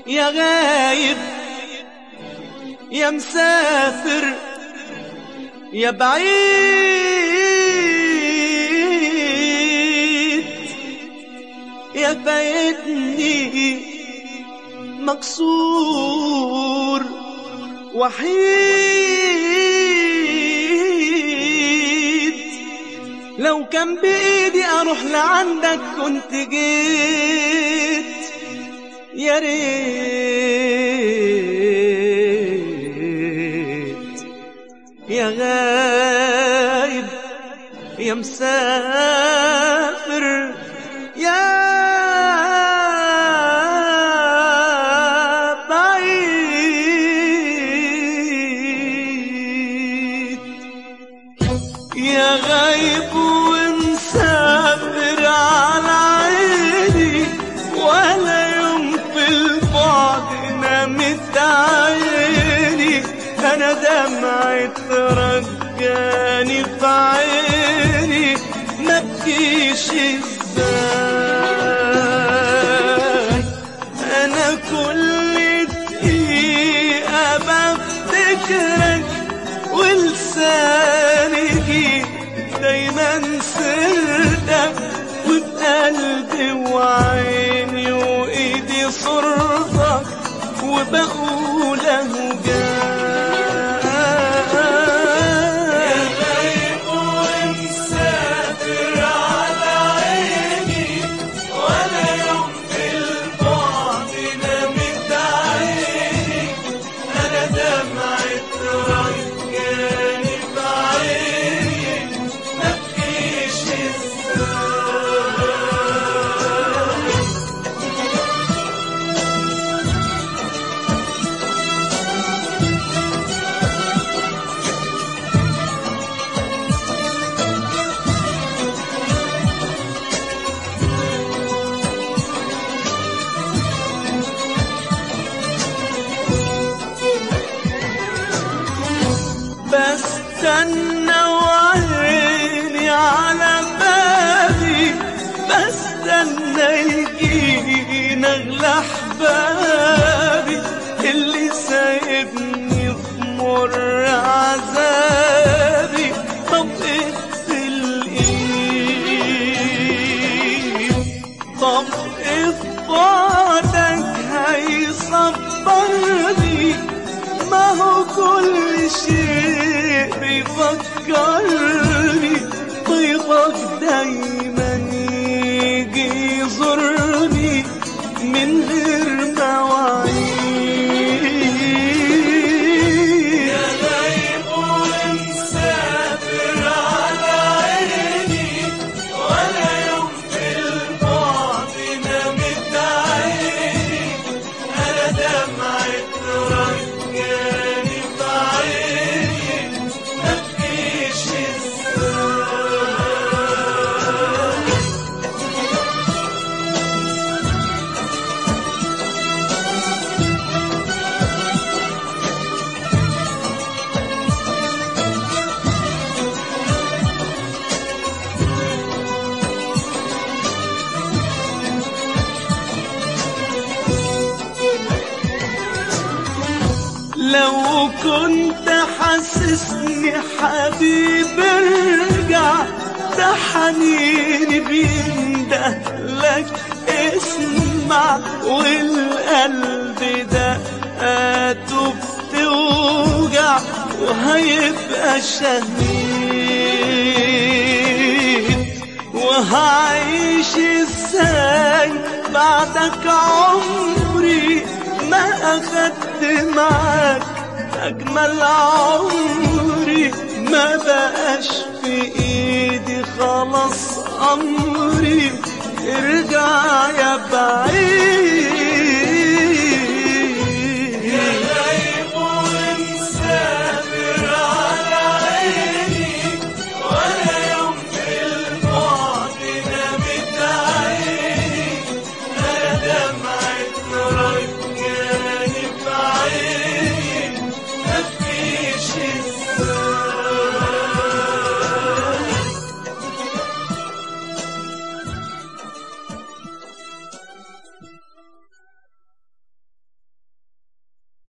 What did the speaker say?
يا غايب يا مسافر يا بعيد يا فايتني مكسور وحيد لو كان بإيدي أروح لعندك كنت جيت يا ريت يا غايب يا مسافر يا بعيد يا غايب ومسافر على عيني ولا يوم في البعد نامت عيني انا دمعة رجاني في عيني ما بكيش ازاي انا كل دقيقة بفتكرك ولساني دايما سردك وبقلبي وعيني وايدي صورتك وبقول اهو جاي غايب ومسافر على عيني ولا يوم في البعد نامت عيني انا دمعة رجاني في عيني مبكيش ازاي بستنى وعيني على بالي بستنى يجينا اغلى احبابي اللي سايبني في مر عذابي طبقت الايد طب في بعدك هيصبرني ما هو كل شيء بيفكرني طيبك دايما يجي يزورني من غير مواعيد يا غايب ومسافر على عيني ولا يوم في البعد نامت عيني انا دمعة رجاني في عيني مبكيش ازاي لو كنت حاسسني حبيب ارجع ده حنيني بينده لك اسمع والقلب دقاته بتوجع وهيبقى شهيد وهعيش ازاي بعدك عمري ما اخدت معاك اجمل عمري ما بقاش في ايدي خلاص امري ارجع يا بعيد يا غايب ومسافر على عيني ولا يوم في البعد نامت عيني انا دمعة